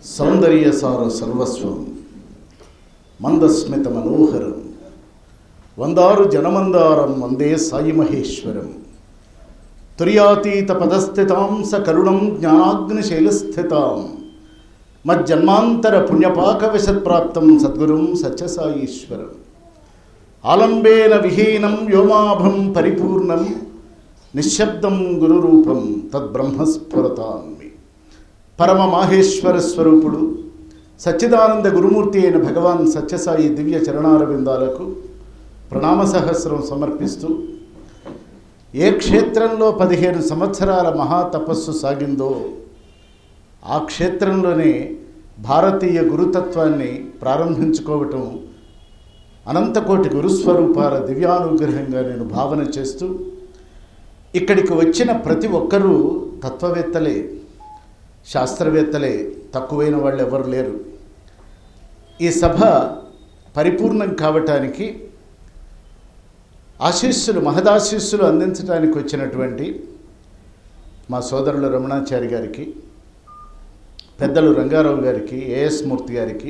సౌందర్యసార సర్వస్వం మందస్మిత మనోహరం వందారు జనమందారం వందే సాయి మహేశ్వరం తుర్యాతీత పదస్థితాం స కరుణం జ్ఞానాగ్నిశైలస్థితాం మజ్జన్మాంతర పుణ్యపాకవశత్ప్రాప్తం సద్గురుం సత్యసాయీశ్వరం ఆలంబేన విహీనం వ్యోమాభం పరిపూర్ణం నిశ్శబ్దం గురురూపం తద్బ్రహ్మస్ఫురతాన్మి పరమ మాహేశ్వర స్వరూపుడు సచ్చిదానంద గురుమూర్తి అయిన భగవాన్ సత్యసాయి దివ్య చరణారవిందాలకు ప్రణామ సహస్రం సమర్పిస్తూ ఏ క్షేత్రంలో పదిహేను సంవత్సరాల మహాతపస్సు సాగిందో ఆ క్షేత్రంలోనే భారతీయ గురుతత్వాన్ని ప్రారంభించుకోవటం అనంతకోటి గురుస్వరూపాల దివ్యానుగ్రహంగా నేను భావన చేస్తూ ఇక్కడికి వచ్చిన ప్రతి ఒక్కరూ తత్వవేత్తలే శాస్త్రవేత్తలే తక్కువైన వాళ్ళు ఎవరు లేరు ఈ సభ పరిపూర్ణం కావటానికి ఆశీస్సులు మహదాశీస్సులు అందించడానికి వచ్చినటువంటి మా సోదరులు రమణాచారి గారికి పెద్దలు రంగారావు గారికి ఏఎస్ మూర్తి గారికి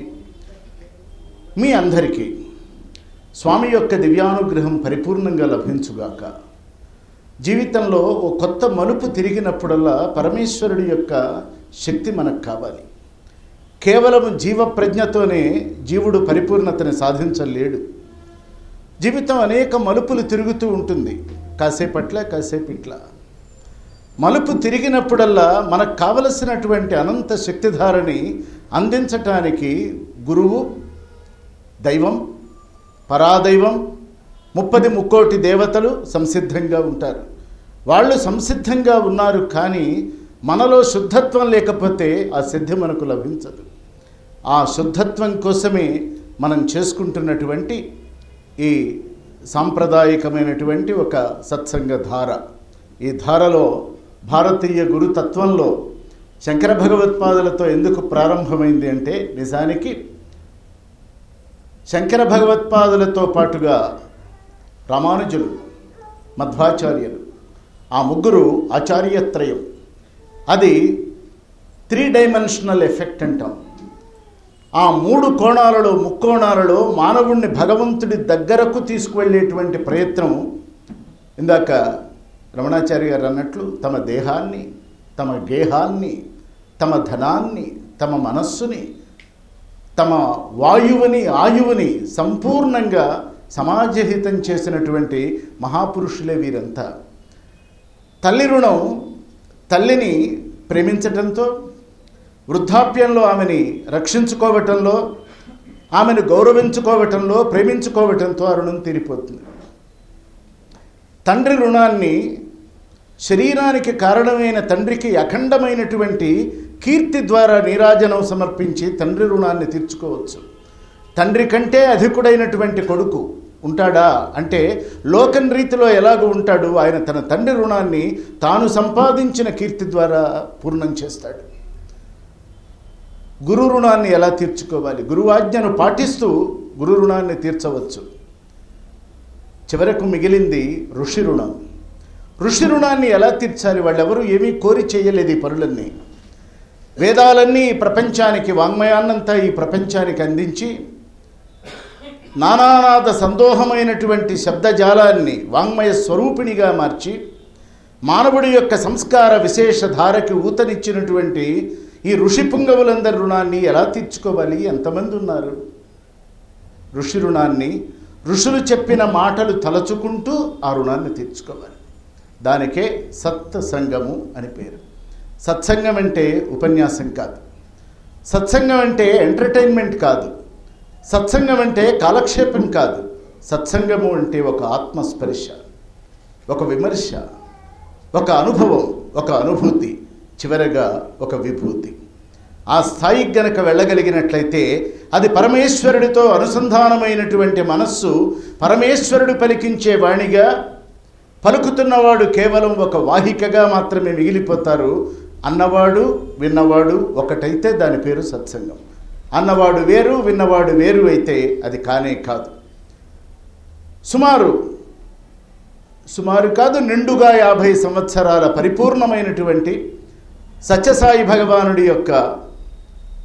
మీ అందరికీ స్వామి యొక్క దివ్యానుగ్రహం పరిపూర్ణంగా లభించుగాక జీవితంలో ఓ కొత్త మలుపు తిరిగినప్పుడల్లా పరమేశ్వరుడి యొక్క శక్తి మనకు కావాలి కేవలం జీవ ప్రజ్ఞతోనే జీవుడు పరిపూర్ణతని సాధించలేడు జీవితం అనేక మలుపులు తిరుగుతూ ఉంటుంది కాసేపట్ల కాసేపు ఇట్లా మలుపు తిరిగినప్పుడల్లా మనకు కావలసినటువంటి అనంత శక్తిధారని అందించటానికి గురువు దైవం పరాదైవం ముప్పది ముక్కోటి దేవతలు సంసిద్ధంగా ఉంటారు వాళ్ళు సంసిద్ధంగా ఉన్నారు కానీ మనలో శుద్ధత్వం లేకపోతే ఆ సిద్ధి మనకు లభించదు ఆ శుద్ధత్వం కోసమే మనం చేసుకుంటున్నటువంటి ఈ సాంప్రదాయకమైనటువంటి ఒక సత్సంగ ధార ఈ ధారలో భారతీయ గురుతత్వంలో శంకర భగవత్పాదులతో ఎందుకు ప్రారంభమైంది అంటే నిజానికి శంకర భగవత్పాదులతో పాటుగా రామానుజులు మధ్వాచార్యులు ఆ ముగ్గురు ఆచార్యత్రయం అది త్రీ డైమెన్షనల్ ఎఫెక్ట్ అంటాం ఆ మూడు కోణాలలో ముక్కోణాలలో మానవుణ్ణి భగవంతుడి దగ్గరకు తీసుకువెళ్ళేటువంటి ప్రయత్నం ఇందాక రమణాచారి గారు అన్నట్లు తమ దేహాన్ని తమ గేహాన్ని తమ ధనాన్ని తమ మనస్సుని తమ వాయువుని ఆయువుని సంపూర్ణంగా సమాజహితం చేసినటువంటి మహాపురుషులే వీరంతా తల్లి రుణం తల్లిని ప్రేమించటంతో వృద్ధాప్యంలో ఆమెని రక్షించుకోవటంలో ఆమెను గౌరవించుకోవటంలో ప్రేమించుకోవటంతో ఆ రుణం తీరిపోతుంది తండ్రి రుణాన్ని శరీరానికి కారణమైన తండ్రికి అఖండమైనటువంటి కీర్తి ద్వారా నీరాజనం సమర్పించి తండ్రి రుణాన్ని తీర్చుకోవచ్చు తండ్రి కంటే అధికుడైనటువంటి కొడుకు ఉంటాడా అంటే లోకన్ రీతిలో ఎలాగో ఉంటాడు ఆయన తన తండ్రి రుణాన్ని తాను సంపాదించిన కీర్తి ద్వారా పూర్ణం చేస్తాడు గురు రుణాన్ని ఎలా తీర్చుకోవాలి గురువాజ్ఞను పాటిస్తూ గురు రుణాన్ని తీర్చవచ్చు చివరకు మిగిలింది ఋషి రుణం ఋషి రుణాన్ని ఎలా తీర్చాలి వాళ్ళెవరూ ఏమీ కోరి చేయలేదు ఈ పనులన్నీ వేదాలన్నీ ఈ ప్రపంచానికి వాంగ్మయాన్నంతా ఈ ప్రపంచానికి అందించి నానానాద సందోహమైనటువంటి శబ్దజాలాన్ని వాంగ్మయ స్వరూపిణిగా మార్చి మానవుడి యొక్క సంస్కార విశేష ధారకి ఊతనిచ్చినటువంటి ఈ ఋషి పుంగవులందరి రుణాన్ని ఎలా తీర్చుకోవాలి ఎంతమంది ఉన్నారు ఋషి రుణాన్ని ఋషులు చెప్పిన మాటలు తలచుకుంటూ ఆ రుణాన్ని తీర్చుకోవాలి దానికే సత్ సంగము అని పేరు సత్సంగం అంటే ఉపన్యాసం కాదు సత్సంగం అంటే ఎంటర్టైన్మెంట్ కాదు సత్సంగం అంటే కాలక్షేపం కాదు సత్సంగము అంటే ఒక ఆత్మస్పర్శ ఒక విమర్శ ఒక అనుభవం ఒక అనుభూతి చివరగా ఒక విభూతి ఆ స్థాయికి గనక వెళ్ళగలిగినట్లయితే అది పరమేశ్వరుడితో అనుసంధానమైనటువంటి మనస్సు పరమేశ్వరుడు పలికించే వాణిగా పలుకుతున్నవాడు కేవలం ఒక వాహికగా మాత్రమే మిగిలిపోతారు అన్నవాడు విన్నవాడు ఒకటైతే దాని పేరు సత్సంగం అన్నవాడు వేరు విన్నవాడు వేరు అయితే అది కానే కాదు సుమారు సుమారు కాదు నిండుగా యాభై సంవత్సరాల పరిపూర్ణమైనటువంటి సత్యసాయి భగవానుడి యొక్క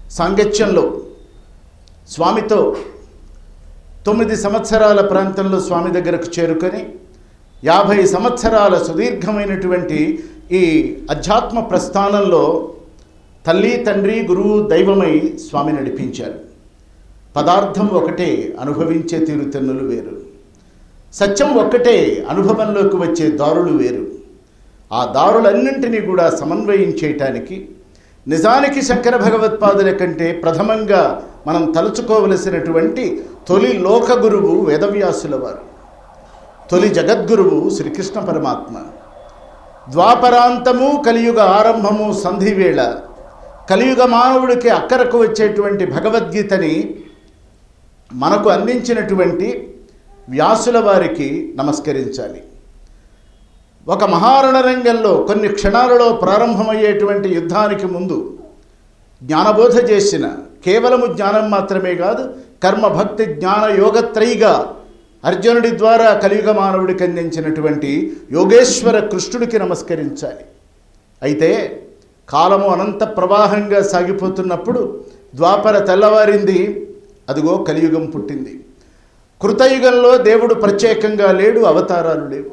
సాంగత్యంలో స్వామితో తొమ్మిది సంవత్సరాల ప్రాంతంలో స్వామి దగ్గరకు చేరుకొని యాభై సంవత్సరాల సుదీర్ఘమైనటువంటి ఈ అధ్యాత్మ ప్రస్థానంలో తల్లి తండ్రి గురువు దైవమై స్వామి నడిపించారు పదార్థం ఒకటే అనుభవించే తీరుతెన్నులు వేరు సత్యం ఒక్కటే అనుభవంలోకి వచ్చే దారులు వేరు ఆ దారులన్నింటినీ కూడా సమన్వయం చేయటానికి నిజానికి శంకర భగవత్పాదుల కంటే ప్రథమంగా మనం తలుచుకోవలసినటువంటి తొలి లోక గురువు వేదవ్యాసుల వారు తొలి జగద్గురువు శ్రీకృష్ణ పరమాత్మ ద్వాపరాంతము కలియుగ ఆరంభము సంధివేళ కలియుగ మానవుడికి అక్కరకు వచ్చేటువంటి భగవద్గీతని మనకు అందించినటువంటి వ్యాసుల వారికి నమస్కరించాలి ఒక మహారణరంగంలో కొన్ని క్షణాలలో ప్రారంభమయ్యేటువంటి యుద్ధానికి ముందు జ్ఞానబోధ చేసిన కేవలము జ్ఞానం మాత్రమే కాదు కర్మ భక్తి జ్ఞాన యోగత్రయిగా అర్జునుడి ద్వారా కలియుగ మానవుడికి అందించినటువంటి యోగేశ్వర కృష్ణుడికి నమస్కరించాలి అయితే కాలము అనంత ప్రవాహంగా సాగిపోతున్నప్పుడు ద్వాపర తెల్లవారింది అదిగో కలియుగం పుట్టింది కృతయుగంలో దేవుడు ప్రత్యేకంగా లేడు అవతారాలు లేవు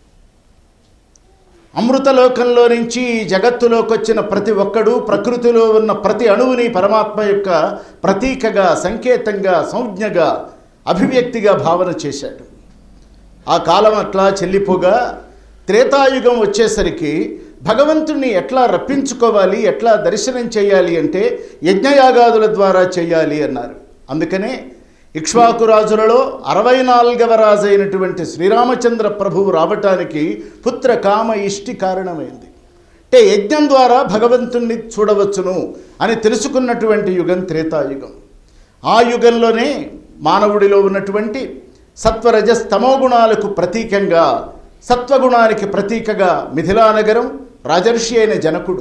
అమృతలోకంలో నుంచి ఈ జగత్తులోకి వచ్చిన ప్రతి ఒక్కడు ప్రకృతిలో ఉన్న ప్రతి అణువుని పరమాత్మ యొక్క ప్రతీకగా సంకేతంగా సంజ్ఞగా అభివ్యక్తిగా భావన చేశాడు ఆ కాలం అట్లా చెల్లిపోగా త్రేతాయుగం వచ్చేసరికి భగవంతుణ్ణి ఎట్లా రప్పించుకోవాలి ఎట్లా దర్శనం చేయాలి అంటే యజ్ఞయాగాదుల ద్వారా చేయాలి అన్నారు అందుకనే ఇక్ష్వాకు రాజులలో అరవై నాలుగవ రాజు అయినటువంటి శ్రీరామచంద్ర ప్రభువు రావటానికి పుత్ర కామ ఇష్టి కారణమైంది అంటే యజ్ఞం ద్వారా భగవంతుణ్ణి చూడవచ్చును అని తెలుసుకున్నటువంటి యుగం త్రేతాయుగం ఆ యుగంలోనే మానవుడిలో ఉన్నటువంటి సత్వరజస్ తమోగుణాలకు ప్రతీకంగా సత్వగుణానికి ప్రతీకగా మిథిలా నగరం రాజర్షి అయిన జనకుడు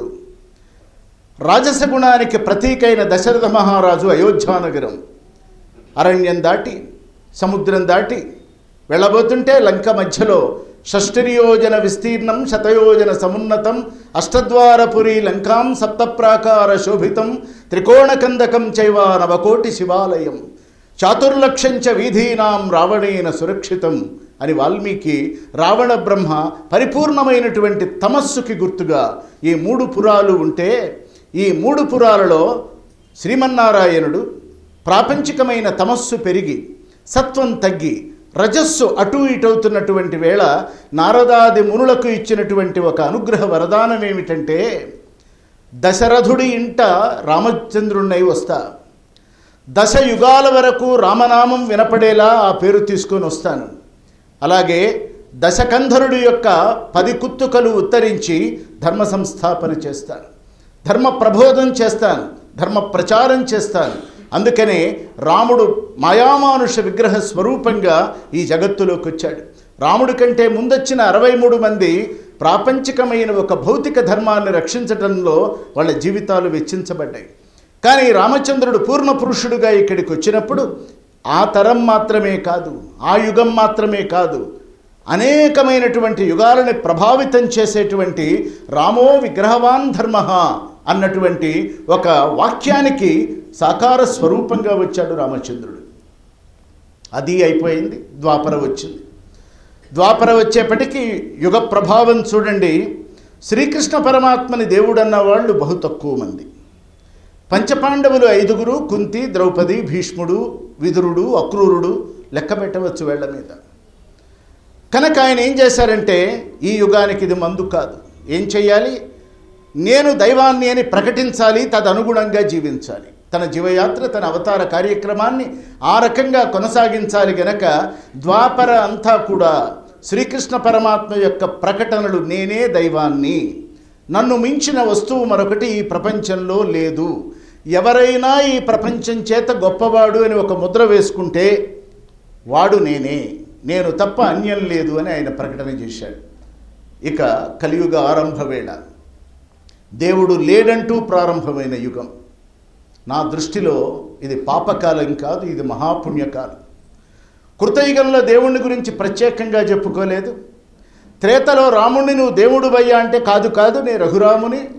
రాజస గుణానికి ప్రతీకైన దశరథ మహారాజు అయోధ్యానగరం అరణ్యం దాటి సముద్రం దాటి వెళ్ళబోతుంటే లంక మధ్యలో షష్ఠియోజన విస్తీర్ణం శతయోజన సమున్నతం అష్టద్వారపురి లంకాం సప్తప్రాకార శోభితం త్రికోణకందకం చైవ నవకోటి శివాలయం చాతుర్లక్షంచ వీధీనాం రావణేన సురక్షితం అని వాల్మీకి రావణ బ్రహ్మ పరిపూర్ణమైనటువంటి తమస్సుకి గుర్తుగా ఈ మూడు పురాలు ఉంటే ఈ మూడు పురాలలో శ్రీమన్నారాయణుడు ప్రాపంచికమైన తమస్సు పెరిగి సత్వం తగ్గి రజస్సు అటు ఇటవుతున్నటువంటి వేళ నారదాది మునులకు ఇచ్చినటువంటి ఒక అనుగ్రహ వరదానం ఏమిటంటే దశరథుడి ఇంట రామచంద్రుణ్ణై వస్తా దశ యుగాల వరకు రామనామం వినపడేలా ఆ పేరు తీసుకొని వస్తాను అలాగే దశకంధరుడి యొక్క పది కుత్తుకలు ఉత్తరించి ధర్మ సంస్థాపన చేస్తాను ధర్మ ప్రబోధం చేస్తాను ధర్మ ప్రచారం చేస్తాను అందుకనే రాముడు మాయామానుష విగ్రహ స్వరూపంగా ఈ జగత్తులోకి వచ్చాడు రాముడి కంటే ముందొచ్చిన అరవై మూడు మంది ప్రాపంచికమైన ఒక భౌతిక ధర్మాన్ని రక్షించడంలో వాళ్ళ జీవితాలు వెచ్చించబడ్డాయి కానీ రామచంద్రుడు పూర్ణ పురుషుడుగా ఇక్కడికి వచ్చినప్పుడు ఆ తరం మాత్రమే కాదు ఆ యుగం మాత్రమే కాదు అనేకమైనటువంటి యుగాలని ప్రభావితం చేసేటువంటి రామో విగ్రహవాన్ ధర్మ అన్నటువంటి ఒక వాక్యానికి సాకార స్వరూపంగా వచ్చాడు రామచంద్రుడు అది అయిపోయింది ద్వాపర వచ్చింది ద్వాపర వచ్చేప్పటికీ యుగ ప్రభావం చూడండి శ్రీకృష్ణ పరమాత్మని దేవుడన్న వాళ్ళు బహు తక్కువ మంది పంచపాండవులు ఐదుగురు కుంతి ద్రౌపది భీష్ముడు విదురుడు అక్రూరుడు లెక్క పెట్టవచ్చు వేళ్ల మీద కనుక ఆయన ఏం చేశారంటే ఈ యుగానికి ఇది మందు కాదు ఏం చెయ్యాలి నేను దైవాన్ని అని ప్రకటించాలి తదనుగుణంగా జీవించాలి తన జీవయాత్ర తన అవతార కార్యక్రమాన్ని ఆ రకంగా కొనసాగించాలి గనక ద్వాపర అంతా కూడా శ్రీకృష్ణ పరమాత్మ యొక్క ప్రకటనలు నేనే దైవాన్ని నన్ను మించిన వస్తువు మరొకటి ఈ ప్రపంచంలో లేదు ఎవరైనా ఈ ప్రపంచం చేత గొప్పవాడు అని ఒక ముద్ర వేసుకుంటే వాడు నేనే నేను తప్ప అన్యం లేదు అని ఆయన ప్రకటన చేశాడు ఇక కలియుగ ఆరంభ వేళ దేవుడు లేడంటూ ప్రారంభమైన యుగం నా దృష్టిలో ఇది పాపకాలం కాదు ఇది మహాపుణ్యకాలం కృతయుగంలో దేవుణ్ణి గురించి ప్రత్యేకంగా చెప్పుకోలేదు త్రేతలో రాముణ్ణి నువ్వు దేవుడు అయ్యా అంటే కాదు కాదు నేను రఘురాముని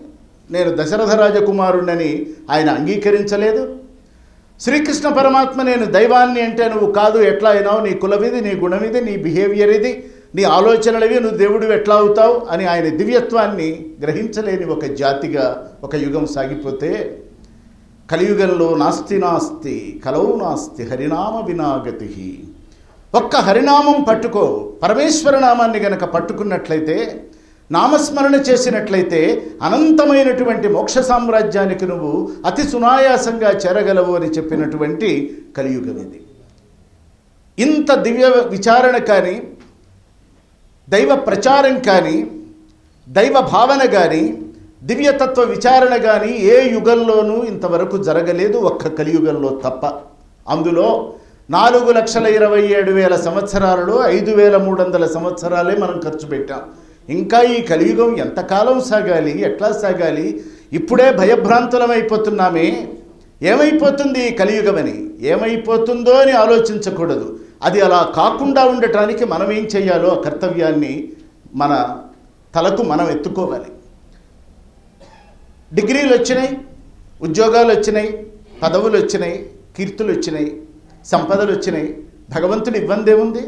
నేను దశరథ రాజకుమారుణ్ణని ఆయన అంగీకరించలేదు శ్రీకృష్ణ పరమాత్మ నేను దైవాన్ని అంటే నువ్వు కాదు ఎట్లా అయినావు నీ కులమిది నీ గుణమిది నీ బిహేవియర్ ఇది నీ ఆలోచనలవి నువ్వు దేవుడు ఎట్లా అవుతావు అని ఆయన దివ్యత్వాన్ని గ్రహించలేని ఒక జాతిగా ఒక యుగం సాగిపోతే కలియుగంలో నాస్తి నాస్తి కలవు నాస్తి హరినామ వినాగతి ఒక్క హరినామం పట్టుకో పరమేశ్వర నామాన్ని గనక పట్టుకున్నట్లయితే నామస్మరణ చేసినట్లయితే అనంతమైనటువంటి మోక్ష సామ్రాజ్యానికి నువ్వు అతి సునాయాసంగా చేరగలవు అని చెప్పినటువంటి కలియుగం ఇది ఇంత దివ్య విచారణ కానీ దైవ ప్రచారం కానీ దైవ భావన కానీ దివ్యతత్వ విచారణ కానీ ఏ యుగంలోనూ ఇంతవరకు జరగలేదు ఒక్క కలియుగంలో తప్ప అందులో నాలుగు లక్షల ఇరవై ఏడు వేల సంవత్సరాలలో ఐదు వేల మూడు వందల సంవత్సరాలే మనం ఖర్చు పెట్టాం ఇంకా ఈ కలియుగం ఎంతకాలం సాగాలి ఎట్లా సాగాలి ఇప్పుడే భయభ్రాంతులమైపోతున్నామే ఏమైపోతుంది ఈ కలియుగమని ఏమైపోతుందో అని ఆలోచించకూడదు అది అలా కాకుండా ఉండటానికి మనం ఏం చేయాలో ఆ కర్తవ్యాన్ని మన తలకు మనం ఎత్తుకోవాలి డిగ్రీలు వచ్చినాయి ఉద్యోగాలు వచ్చినాయి పదవులు వచ్చినాయి కీర్తులు వచ్చినాయి సంపదలు వచ్చినాయి భగవంతుడు ఇబ్బంది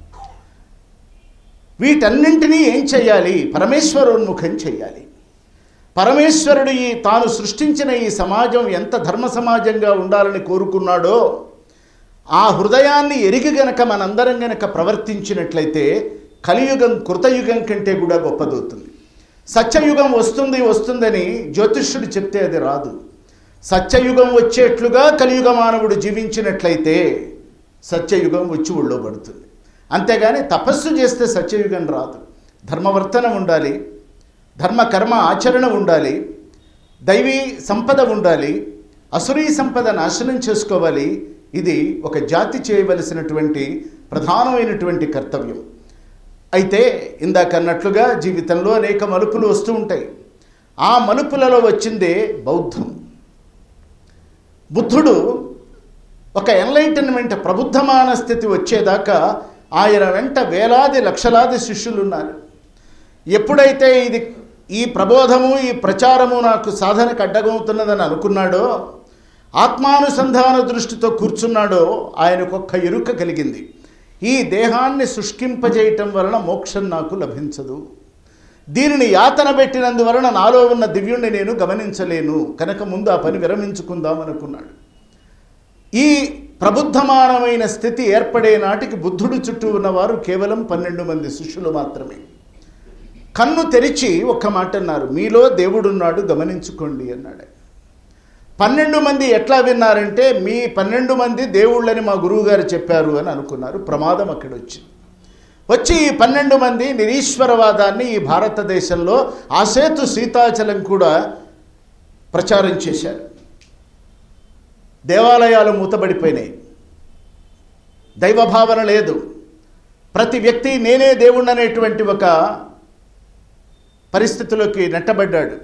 వీటన్నింటినీ ఏం చేయాలి పరమేశ్వరోన్ముఖం చేయాలి పరమేశ్వరుడు ఈ తాను సృష్టించిన ఈ సమాజం ఎంత ధర్మ సమాజంగా ఉండాలని కోరుకున్నాడో ఆ హృదయాన్ని ఎరిగి గనక మనందరం గనక ప్రవర్తించినట్లయితే కలియుగం కృతయుగం కంటే కూడా గొప్పదవుతుంది సత్యయుగం వస్తుంది వస్తుందని జ్యోతిష్యుడు చెప్తే అది రాదు సత్యయుగం వచ్చేట్లుగా కలియుగ మానవుడు జీవించినట్లయితే సత్యయుగం వచ్చి ఒళ్ళో పడుతుంది అంతేగాని తపస్సు చేస్తే సత్యయుగం రాదు ధర్మవర్తనం ఉండాలి ధర్మ కర్మ ఆచరణ ఉండాలి దైవీ సంపద ఉండాలి అసురీ సంపద నాశనం చేసుకోవాలి ఇది ఒక జాతి చేయవలసినటువంటి ప్రధానమైనటువంటి కర్తవ్యం అయితే ఇందాక అన్నట్లుగా జీవితంలో అనేక మలుపులు వస్తూ ఉంటాయి ఆ మలుపులలో వచ్చిందే బౌద్ధం బుద్ధుడు ఒక ఎన్లైటన్మెంట్ ప్రబుద్ధమాన స్థితి వచ్చేదాకా ఆయన వెంట వేలాది లక్షలాది శిష్యులు ఉన్నారు ఎప్పుడైతే ఇది ఈ ప్రబోధము ఈ ప్రచారము నాకు సాధనకు అడ్డగవుతున్నదని అనుకున్నాడో ఆత్మానుసంధాన దృష్టితో కూర్చున్నాడో ఆయనకొక్క ఎరుక కలిగింది ఈ దేహాన్ని శుష్కింపజేయటం వలన మోక్షం నాకు లభించదు దీనిని యాతన పెట్టినందువలన నాలో ఉన్న దివ్యుణ్ణి నేను గమనించలేను కనుక ముందు ఆ పని విరమించుకుందాం అనుకున్నాడు ఈ ప్రబుద్ధమానమైన స్థితి ఏర్పడే నాటికి బుద్ధుడు చుట్టూ ఉన్నవారు కేవలం పన్నెండు మంది శిష్యులు మాత్రమే కన్ను తెరిచి ఒక్క మాట అన్నారు మీలో దేవుడున్నాడు గమనించుకోండి అన్నాడు పన్నెండు మంది ఎట్లా విన్నారంటే మీ పన్నెండు మంది దేవుళ్ళని మా గురువుగారు చెప్పారు అని అనుకున్నారు ప్రమాదం అక్కడ వచ్చింది వచ్చి ఈ పన్నెండు మంది నిరీశ్వరవాదాన్ని ఈ భారతదేశంలో ఆసేతు సీతాచలం కూడా ప్రచారం చేశారు దేవాలయాలు మూతబడిపోయినాయి దైవభావన లేదు ప్రతి వ్యక్తి నేనే దేవుణ్ణి అనేటువంటి ఒక పరిస్థితిలోకి నెట్టబడ్డాడు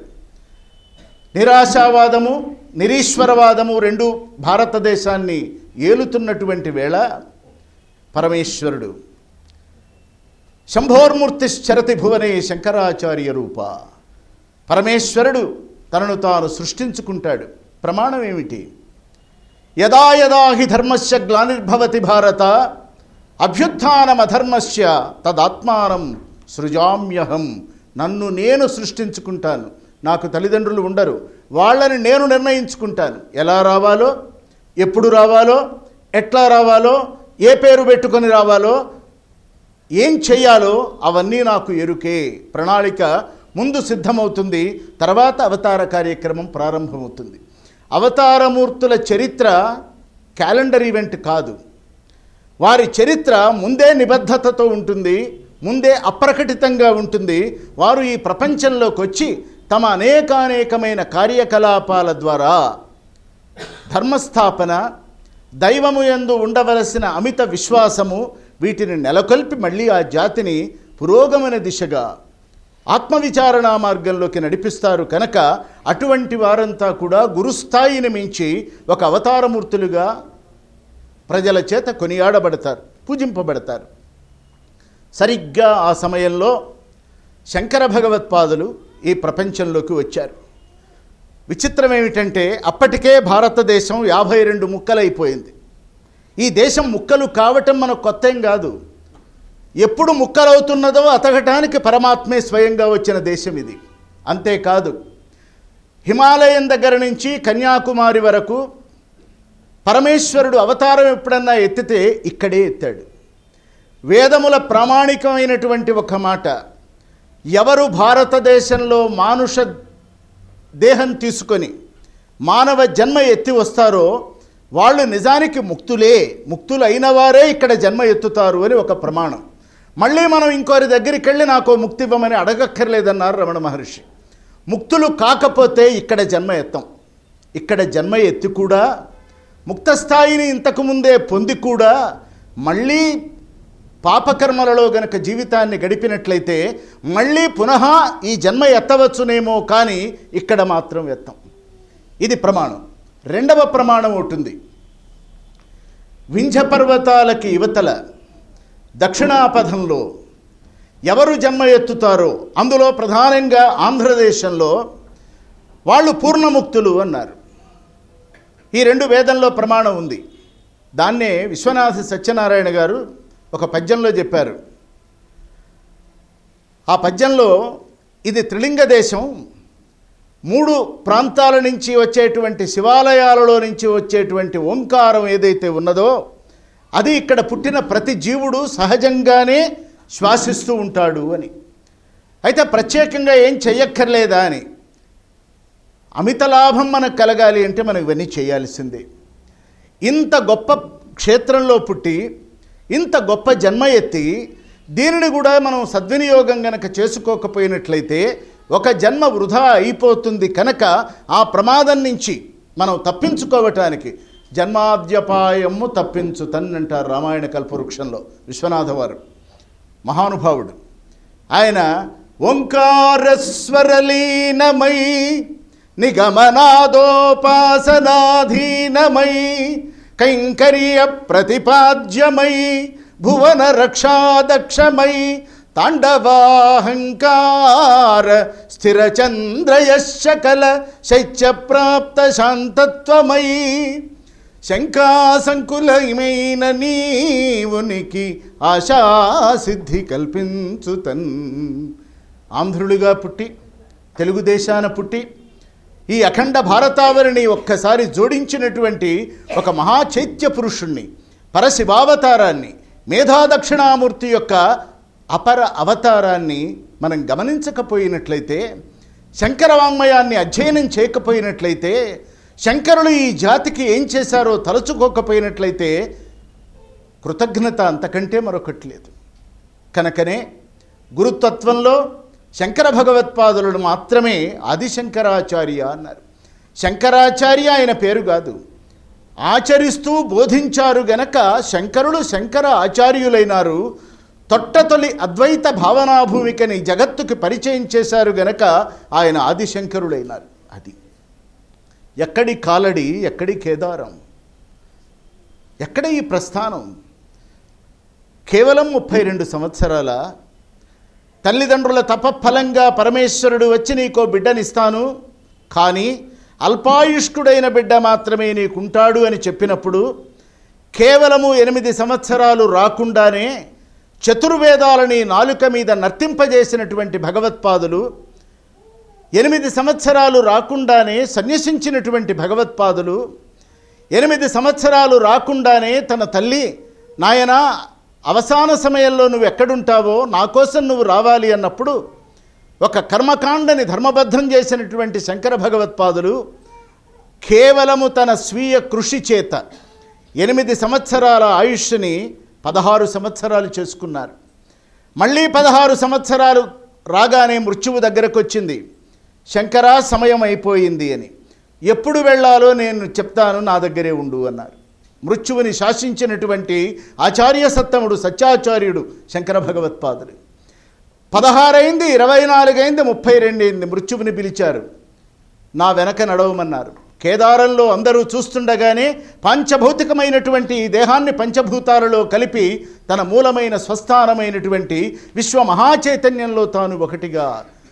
నిరాశావాదము నిరీశ్వరవాదము రెండు భారతదేశాన్ని ఏలుతున్నటువంటి వేళ పరమేశ్వరుడు శంభోర్మూర్తిశ్చరతి భువనే శంకరాచార్య రూప పరమేశ్వరుడు తనను తాను సృష్టించుకుంటాడు ప్రమాణం ఏమిటి యదా యదా హి ధర్మస్య గ్లానిర్భవతి భారత అభ్యుత్నమధర్మస్య తదాత్మానం సృజామ్యహం నన్ను నేను సృష్టించుకుంటాను నాకు తల్లిదండ్రులు ఉండరు వాళ్ళని నేను నిర్ణయించుకుంటాను ఎలా రావాలో ఎప్పుడు రావాలో ఎట్లా రావాలో ఏ పేరు పెట్టుకొని రావాలో ఏం చెయ్యాలో అవన్నీ నాకు ఎరుకే ప్రణాళిక ముందు సిద్ధమవుతుంది తర్వాత అవతార కార్యక్రమం ప్రారంభమవుతుంది అవతారమూర్తుల చరిత్ర క్యాలెండర్ ఈవెంట్ కాదు వారి చరిత్ర ముందే నిబద్ధతతో ఉంటుంది ముందే అప్రకటితంగా ఉంటుంది వారు ఈ ప్రపంచంలోకి వచ్చి తమ అనేకానేకమైన కార్యకలాపాల ద్వారా ధర్మస్థాపన దైవము యందు ఉండవలసిన అమిత విశ్వాసము వీటిని నెలకొల్పి మళ్ళీ ఆ జాతిని పురోగమన దిశగా ఆత్మవిచారణ మార్గంలోకి నడిపిస్తారు కనుక అటువంటి వారంతా కూడా గురుస్థాయిని మించి ఒక అవతారమూర్తులుగా ప్రజల చేత కొనియాడబడతారు పూజింపబడతారు సరిగ్గా ఆ సమయంలో శంకర భగవత్పాదులు ఈ ప్రపంచంలోకి వచ్చారు విచిత్రం ఏమిటంటే అప్పటికే భారతదేశం యాభై రెండు ముక్కలైపోయింది ఈ దేశం ముక్కలు కావటం మనకు కొత్త ఏం కాదు ఎప్పుడు ముక్కలవుతున్నదో అతగటానికి పరమాత్మే స్వయంగా వచ్చిన దేశం ఇది అంతేకాదు హిమాలయం దగ్గర నుంచి కన్యాకుమారి వరకు పరమేశ్వరుడు అవతారం ఎప్పుడన్నా ఎత్తితే ఇక్కడే ఎత్తాడు వేదముల ప్రామాణికమైనటువంటి ఒక మాట ఎవరు భారతదేశంలో మానుష దేహం తీసుకొని మానవ జన్మ ఎత్తి వస్తారో వాళ్ళు నిజానికి ముక్తులే ముక్తులు అయిన వారే ఇక్కడ జన్మ ఎత్తుతారు అని ఒక ప్రమాణం మళ్ళీ మనం ఇంకోరి దగ్గరికి వెళ్ళి నాకు ముక్తి ఇవ్వమని అడగక్కర్లేదన్నారు రమణ మహర్షి ముక్తులు కాకపోతే ఇక్కడ జన్మ ఎత్తాం ఇక్కడ జన్మ ఎత్తి కూడా ముక్త స్థాయిని ఇంతకుముందే పొంది కూడా మళ్ళీ పాపకర్మలలో గనక జీవితాన్ని గడిపినట్లయితే మళ్ళీ పునః ఈ జన్మ ఎత్తవచ్చునేమో కానీ ఇక్కడ మాత్రం ఎత్తాం ఇది ప్రమాణం రెండవ ప్రమాణం ఉంటుంది వింధ్య పర్వతాలకి యువతల దక్షిణాపథంలో ఎవరు జన్మ ఎత్తుతారో అందులో ప్రధానంగా ఆంధ్రదేశంలో వాళ్ళు పూర్ణముక్తులు అన్నారు ఈ రెండు వేదంలో ప్రమాణం ఉంది దాన్నే విశ్వనాథ సత్యనారాయణ గారు ఒక పద్యంలో చెప్పారు ఆ పద్యంలో ఇది త్రిలింగ దేశం మూడు ప్రాంతాల నుంచి వచ్చేటువంటి శివాలయాలలో నుంచి వచ్చేటువంటి ఓంకారం ఏదైతే ఉన్నదో అది ఇక్కడ పుట్టిన ప్రతి జీవుడు సహజంగానే శ్వాసిస్తూ ఉంటాడు అని అయితే ప్రత్యేకంగా ఏం చెయ్యక్కర్లేదా అని అమిత లాభం మనకు కలగాలి అంటే మనం ఇవన్నీ చేయాల్సిందే ఇంత గొప్ప క్షేత్రంలో పుట్టి ఇంత గొప్ప జన్మ ఎత్తి దీనిని కూడా మనం సద్వినియోగం గనక చేసుకోకపోయినట్లయితే ఒక జన్మ వృధా అయిపోతుంది కనుక ఆ ప్రమాదం నుంచి మనం తప్పించుకోవటానికి జన్మాద్యపాయము తప్పించు తన్నంటారు రామాయణ కల్పవృక్షంలో విశ్వనాథ వారు మహానుభావుడు ఆయన ఓంకారస్వరలీనమై నిగమనాదోపాసనాధీనమై కైంకర్య ప్రతిపాద్యమై భువన రక్షాదక్షమై తాండవాహంకార స్థిరచంద్రయశకల శైత్యప్రాప్త శాంతత్వమై శంకాసంకులమైన నీవునికి ఆశాసిద్ధి కల్పించు తన్ ఆంధ్రుడిగా పుట్టి తెలుగుదేశాన పుట్టి ఈ అఖండ భారతావరిని ఒక్కసారి జోడించినటువంటి ఒక మహాచైత్య పురుషుణ్ణి పరశివావతారాన్ని మేధాదక్షిణామూర్తి యొక్క అపర అవతారాన్ని మనం గమనించకపోయినట్లయితే శంకర వాంగ్మయాన్ని అధ్యయనం చేయకపోయినట్లయితే శంకరులు ఈ జాతికి ఏం చేశారో తలుచుకోకపోయినట్లయితే కృతజ్ఞత అంతకంటే మరొకటి లేదు కనుకనే గురుతత్వంలో శంకర భగవత్పాదులను మాత్రమే ఆదిశంకరాచార్య అన్నారు శంకరాచార్య ఆయన పేరు కాదు ఆచరిస్తూ బోధించారు గనక శంకరులు శంకర ఆచార్యులైనారు తొట్టతొలి అద్వైత భావనాభూమికని జగత్తుకి పరిచయం చేశారు గనక ఆయన ఆదిశంకరులైనారు అది ఎక్కడి కాలడి ఎక్కడి కేదారం ఎక్కడ ఈ ప్రస్థానం కేవలం ముప్పై రెండు సంవత్సరాల తల్లిదండ్రుల తపఫలంగా పరమేశ్వరుడు వచ్చి నీకో బిడ్డనిస్తాను కానీ అల్పాయుష్కుడైన బిడ్డ మాత్రమే నీకుంటాడు అని చెప్పినప్పుడు కేవలము ఎనిమిది సంవత్సరాలు రాకుండానే చతుర్వేదాలని నాలుక మీద నర్తింపజేసినటువంటి భగవత్పాదులు ఎనిమిది సంవత్సరాలు రాకుండానే సన్యసించినటువంటి భగవత్పాదులు ఎనిమిది సంవత్సరాలు రాకుండానే తన తల్లి నాయనా అవసాన సమయంలో నువ్వు ఎక్కడుంటావో నా కోసం నువ్వు రావాలి అన్నప్పుడు ఒక కర్మకాండని ధర్మబద్ధం చేసినటువంటి శంకర భగవత్పాదులు కేవలము తన స్వీయ కృషి చేత ఎనిమిది సంవత్సరాల ఆయుష్ని పదహారు సంవత్సరాలు చేసుకున్నారు మళ్ళీ పదహారు సంవత్సరాలు రాగానే మృత్యువు దగ్గరకు వచ్చింది శంకరా సమయం అయిపోయింది అని ఎప్పుడు వెళ్ళాలో నేను చెప్తాను నా దగ్గరే ఉండు అన్నారు మృత్యువుని శాసించినటువంటి ఆచార్య సత్తముడు సత్యాచార్యుడు శంకర భగవత్పాదుడు పదహారైంది ఇరవై నాలుగైంది ముప్పై రెండైంది మృత్యువుని పిలిచారు నా వెనక నడవమన్నారు కేదారంలో అందరూ చూస్తుండగానే పంచభౌతికమైనటువంటి ఈ దేహాన్ని పంచభూతాలలో కలిపి తన మూలమైన స్వస్థానమైనటువంటి విశ్వ మహాచైతన్యంలో తాను ఒకటిగా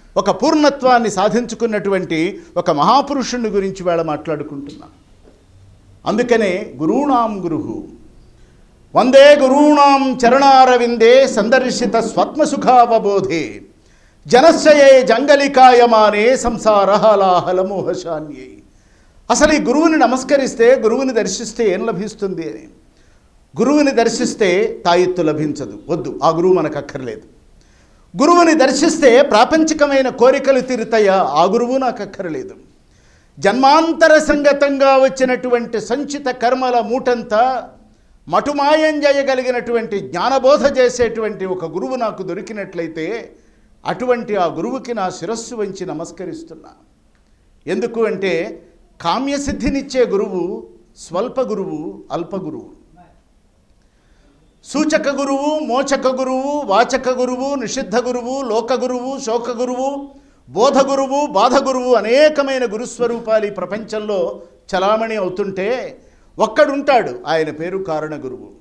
ఒక పూర్ణత్వాన్ని సాధించుకున్నటువంటి ఒక మహాపురుషుని గురించి వేళ మాట్లాడుకుంటున్నాం అందుకనే గురూణాం గురుహు వందే గురూణాం చరణారవిందే సందర్శిత స్వత్మసుఖావబోధే జనస్యయే జంగలికాయమానే సంసారహలాహలమోహశాన్యై అసలు ఈ గురువుని నమస్కరిస్తే గురువుని దర్శిస్తే ఏం లభిస్తుంది అని గురువుని దర్శిస్తే తాయెత్తు లభించదు వద్దు ఆ గురువు మనకు అక్కర్లేదు గురువుని దర్శిస్తే ప్రాపంచికమైన కోరికలు తీరుతాయా ఆ గురువు నాకు అక్కర్లేదు జన్మాంతర సంగతంగా వచ్చినటువంటి సంచిత కర్మల మూటంతా మటుమాయం చేయగలిగినటువంటి జ్ఞానబోధ చేసేటువంటి ఒక గురువు నాకు దొరికినట్లయితే అటువంటి ఆ గురువుకి నా శిరస్సు వంచి నమస్కరిస్తున్నా ఎందుకు అంటే కామ్యసిద్ధినిచ్చే గురువు స్వల్ప గురువు అల్ప గురువు సూచక గురువు మోచక గురువు వాచక గురువు నిషిద్ధ గురువు లోక గురువు శోక గురువు బోధ గురువు బాధ గురువు అనేకమైన గురుస్వరూపాలు ఈ ప్రపంచంలో చలామణి అవుతుంటే ఒక్కడుంటాడు ఆయన పేరు కారణ గురువు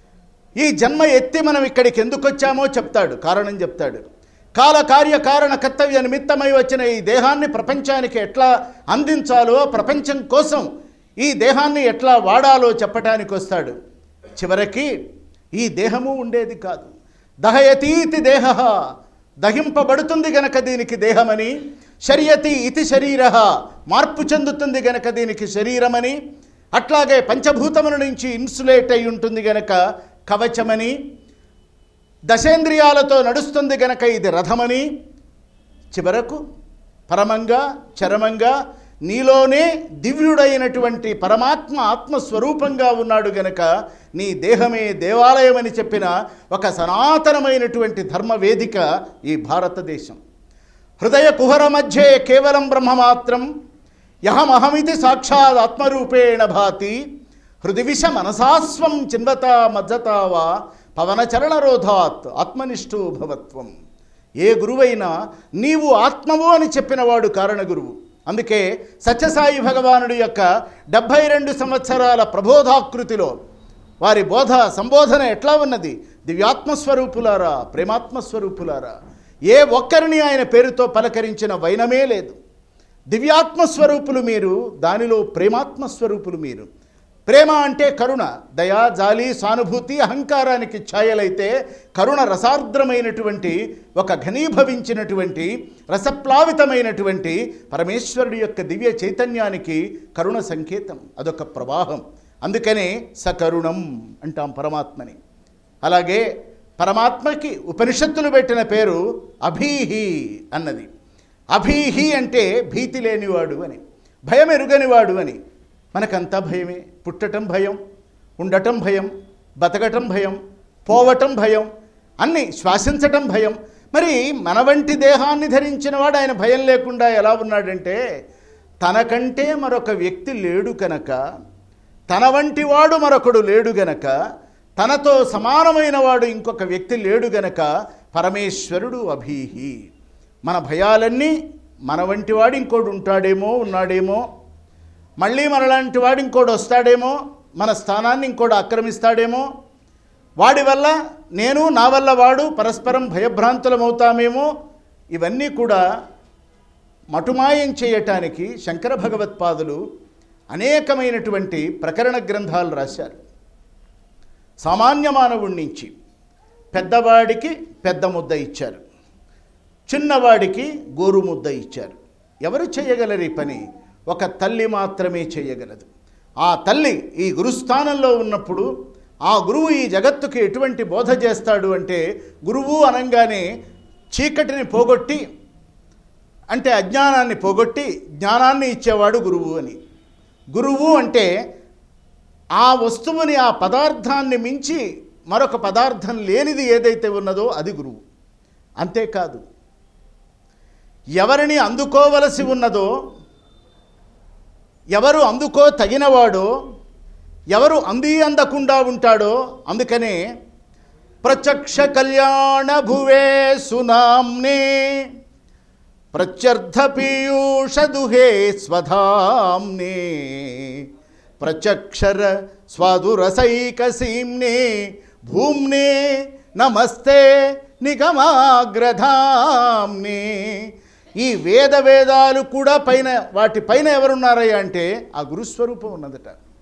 ఈ జన్మ ఎత్తి మనం ఇక్కడికి ఎందుకు వచ్చామో చెప్తాడు కారణం చెప్తాడు కాల కార్య కారణ కర్తవ్య నిమిత్తమై వచ్చిన ఈ దేహాన్ని ప్రపంచానికి ఎట్లా అందించాలో ప్రపంచం కోసం ఈ దేహాన్ని ఎట్లా వాడాలో చెప్పటానికి వస్తాడు చివరికి ఈ దేహము ఉండేది కాదు దహయతీతి దేహ దహింపబడుతుంది గనక దీనికి దేహమని శరీయతి ఇతి శరీర మార్పు చెందుతుంది గనక దీనికి శరీరమని అట్లాగే పంచభూతముల నుంచి ఇన్సులేట్ అయి ఉంటుంది గనక కవచమని దశేంద్రియాలతో నడుస్తుంది గనక ఇది రథమని చివరకు పరమంగా చరమంగా నీలోనే దివ్యుడైనటువంటి పరమాత్మ ఆత్మస్వరూపంగా ఉన్నాడు గనక నీ దేహమే దేవాలయం అని చెప్పిన ఒక సనాతనమైనటువంటి ధర్మ వేదిక ఈ భారతదేశం హృదయ కుహర మధ్యే కేవలం బ్రహ్మమాత్రం యహమహమితి సాక్షాత్ ఆత్మరూపేణ భాతి హృదివిష మనసాస్వం చిన్వత మజ్జతావా పవనచరణరోధాత్ ఆత్మనిష్ఠో భవత్వం ఏ గురువైనా నీవు ఆత్మవు అని చెప్పినవాడు కారణ గురువు అందుకే సత్యసాయి భగవానుడి యొక్క డెబ్భై రెండు సంవత్సరాల ప్రబోధాకృతిలో వారి బోధ సంబోధన ఎట్లా ఉన్నది దివ్యాత్మస్వరూపులారా ప్రేమాత్మస్వరూపులారా ఏ ఒక్కరిని ఆయన పేరుతో పలకరించిన వైనమే లేదు దివ్యాత్మస్వరూపులు మీరు దానిలో ప్రేమాత్మస్వరూపులు మీరు ప్రేమ అంటే కరుణ దయా జాలి సానుభూతి అహంకారానికి ఛాయలైతే కరుణ రసార్ద్రమైనటువంటి ఒక ఘనీభవించినటువంటి రసప్లావితమైనటువంటి పరమేశ్వరుడి యొక్క దివ్య చైతన్యానికి కరుణ సంకేతం అదొక ప్రవాహం అందుకనే సకరుణం అంటాం పరమాత్మని అలాగే పరమాత్మకి ఉపనిషత్తులు పెట్టిన పేరు అభీహి అన్నది అభీహి అంటే భీతి లేనివాడు అని భయం ఎరుగనివాడు అని మనకంతా భయమే పుట్టటం భయం ఉండటం భయం బతకటం భయం పోవటం భయం అన్ని శ్వాసించటం భయం మరి మన వంటి దేహాన్ని ధరించిన వాడు ఆయన భయం లేకుండా ఎలా ఉన్నాడంటే తనకంటే మరొక వ్యక్తి లేడు కనుక తన వంటి వాడు మరొకడు లేడు గనక తనతో సమానమైన వాడు ఇంకొక వ్యక్తి లేడు గనక పరమేశ్వరుడు అభీహి మన భయాలన్నీ మన వంటి వాడు ఇంకోడు ఉంటాడేమో ఉన్నాడేమో మళ్ళీ మనలాంటి వాడు ఇంకోడు వస్తాడేమో మన స్థానాన్ని ఇంకోడు ఆక్రమిస్తాడేమో వాడి వల్ల నేను నా వల్ల వాడు పరస్పరం భయభ్రాంతులమవుతామేమో ఇవన్నీ కూడా మటుమాయం చేయటానికి శంకర భగవత్పాదులు అనేకమైనటువంటి ప్రకరణ గ్రంథాలు రాశారు సామాన్య మానవుడి నుంచి పెద్దవాడికి పెద్ద ముద్ద ఇచ్చారు చిన్నవాడికి గోరు ముద్ద ఇచ్చారు ఎవరు చేయగలరు ఈ పని ఒక తల్లి మాత్రమే చేయగలదు ఆ తల్లి ఈ గురుస్థానంలో ఉన్నప్పుడు ఆ గురువు ఈ జగత్తుకి ఎటువంటి బోధ చేస్తాడు అంటే గురువు అనగానే చీకటిని పోగొట్టి అంటే అజ్ఞానాన్ని పోగొట్టి జ్ఞానాన్ని ఇచ్చేవాడు గురువు అని గురువు అంటే ఆ వస్తువుని ఆ పదార్థాన్ని మించి మరొక పదార్థం లేనిది ఏదైతే ఉన్నదో అది గురువు అంతేకాదు ఎవరిని అందుకోవలసి ఉన్నదో ఎవరు అందుకో తగినవాడో ఎవరు అంది అందకుండా ఉంటాడో అందుకనే ప్రత్యక్ష కళ్యాణ భువే సునామ్నే ప్రత్యర్థ పీయూష దుహే స్వధామ్నే ప్రత్యక్షర స్వాదురసైక సీమ్నే భూమ్నే నమస్తే నిగమాగ్రధామ్నే ఈ వేద వేదాలు కూడా పైన వాటి పైన ఎవరున్నారయ్యా అంటే ఆ గురుస్వరూపం ఉన్నదట